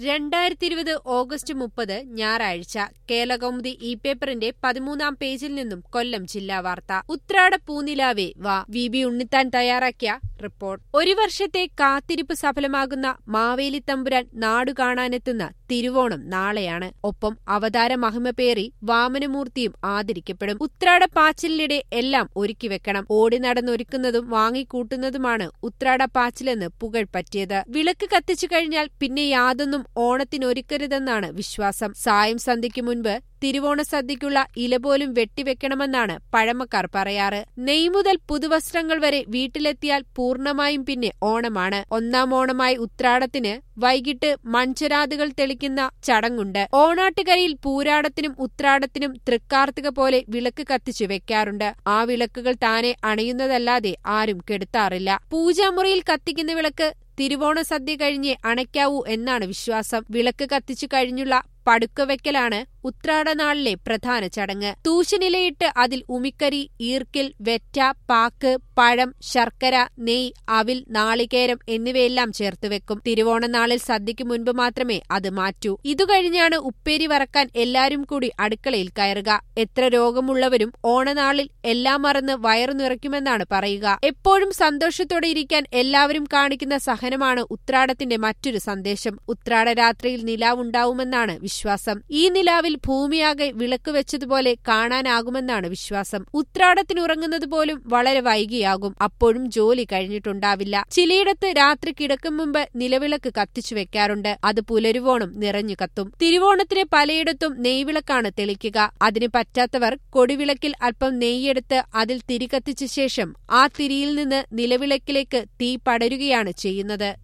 രണ്ടായിരത്തി ഇരുപത് ഓഗസ്റ്റ് മുപ്പത് ഞായറാഴ്ച കേരളകൗമുദി ഇ പേപ്പറിന്റെ പതിമൂന്നാം പേജിൽ നിന്നും കൊല്ലം ജില്ലാ വാർത്ത ഉത്രാട പൂനിലാവേ വാ വി ബി ഉണ്ണിത്താൻ തയ്യാറാക്കിയ റിപ്പോർട്ട് ഒരു വർഷത്തെ കാത്തിരിപ്പ് സഫലമാകുന്ന മാവേലി തമ്പുരാൻ നാടു കാണാനെത്തുന്ന തിരുവോണം നാളെയാണ് ഒപ്പം അവതാര മഹിമ പേറി വാമനമൂർത്തിയും ആദരിക്കപ്പെടും ഉത്രാട പാച്ചിലിനിടെ എല്ലാം ഒരുക്കി വെക്കണം ഓടി നടന്നൊരുക്കുന്നതും വാങ്ങിക്കൂട്ടുന്നതുമാണ് ഉത്രാട പാച്ചിലെന്ന് പുകഴ് പറ്റിയത് വിളക്ക് കത്തിച്ചു കഴിഞ്ഞാൽ പിന്നെ യാതൊന്നും ഓണത്തിനൊരുക്കരുതെന്നാണ് വിശ്വാസം സായം സന്ധ്യയ്ക്ക് മുൻപ് തിരുവോണ സദ്യയ്ക്കുള്ള ഇല പോലും വെട്ടിവെക്കണമെന്നാണ് പഴമക്കാർ പറയാറ് നെയ് മുതൽ പുതുവസ്ത്രങ്ങൾ വരെ വീട്ടിലെത്തിയാൽ പൂർണ്ണമായും പിന്നെ ഓണമാണ് ഒന്നാം ഓണമായി ഉത്രാടത്തിന് വൈകിട്ട് മൺചരാതുകൾ തെളിക്കുന്ന ചടങ്ങുണ്ട് ഓണാട്ടുകരയിൽ പൂരാടത്തിനും ഉത്രാടത്തിനും തൃക്കാർത്തിക പോലെ വിളക്ക് കത്തിച്ചു വെക്കാറുണ്ട് ആ വിളക്കുകൾ താനെ അണയുന്നതല്ലാതെ ആരും കെടുത്താറില്ല പൂജാമുറിയിൽ കത്തിക്കുന്ന വിളക്ക് തിരുവോണ സദ്യ കഴിഞ്ഞേ അണയ്ക്കാവൂ എന്നാണ് വിശ്വാസം വിളക്ക് കത്തിച്ചു കഴിഞ്ഞുള്ള പടുക്കവെക്കലാണ് ഉത്രാടനാളിലെ പ്രധാന ചടങ്ങ് തൂശനിലയിട്ട് അതിൽ ഉമിക്കരി ഈർക്കിൽ വെറ്റ പാക്ക് പഴം ശർക്കര നെയ് അവിൽ നാളികേരം എന്നിവയെല്ലാം ചേർത്ത് വെക്കും തിരുവോണനാളിൽ സദ്യയ്ക്ക് മുൻപ് മാത്രമേ അത് മാറ്റൂ ഇതുകഴിഞ്ഞാണ് ഉപ്പേരി വറക്കാൻ എല്ലാരും കൂടി അടുക്കളയിൽ കയറുക എത്ര രോഗമുള്ളവരും ഓണനാളിൽ എല്ലാം മറന്ന് വയറു നിറയ്ക്കുമെന്നാണ് പറയുക എപ്പോഴും സന്തോഷത്തോടെ ഇരിക്കാൻ എല്ലാവരും കാണിക്കുന്ന സഹനമാണ് ഉത്രാടത്തിന്റെ മറ്റൊരു സന്ദേശം ഉത്രാട രാത്രിയിൽ നിലാവുണ്ടാവുമെന്നാണ് വിശ്വാസം ഈ നിലാവിൽ ഭൂമിയാകെ വിളക്ക് വെച്ചതുപോലെ കാണാനാകുമെന്നാണ് വിശ്വാസം ഉത്രാടത്തിനുറങ്ങുന്നത് പോലും വളരെ വൈകിയാകും അപ്പോഴും ജോലി കഴിഞ്ഞിട്ടുണ്ടാവില്ല ചിലയിടത്ത് രാത്രി കിടക്കും മുമ്പ് നിലവിളക്ക് കത്തിച്ചു വെക്കാറുണ്ട് അത് പുലരുവോണം നിറഞ്ഞു കത്തും തിരുവോണത്തിന് പലയിടത്തും നെയ്വിളക്കാണ് തെളിക്കുക അതിന് പറ്റാത്തവർ കൊടിവിളക്കിൽ അല്പം നെയ്യെടുത്ത് അതിൽ തിരി കത്തിച്ച ശേഷം ആ തിരിയിൽ നിന്ന് നിലവിളക്കിലേക്ക് തീ പടരുകയാണ് ചെയ്യുന്നത്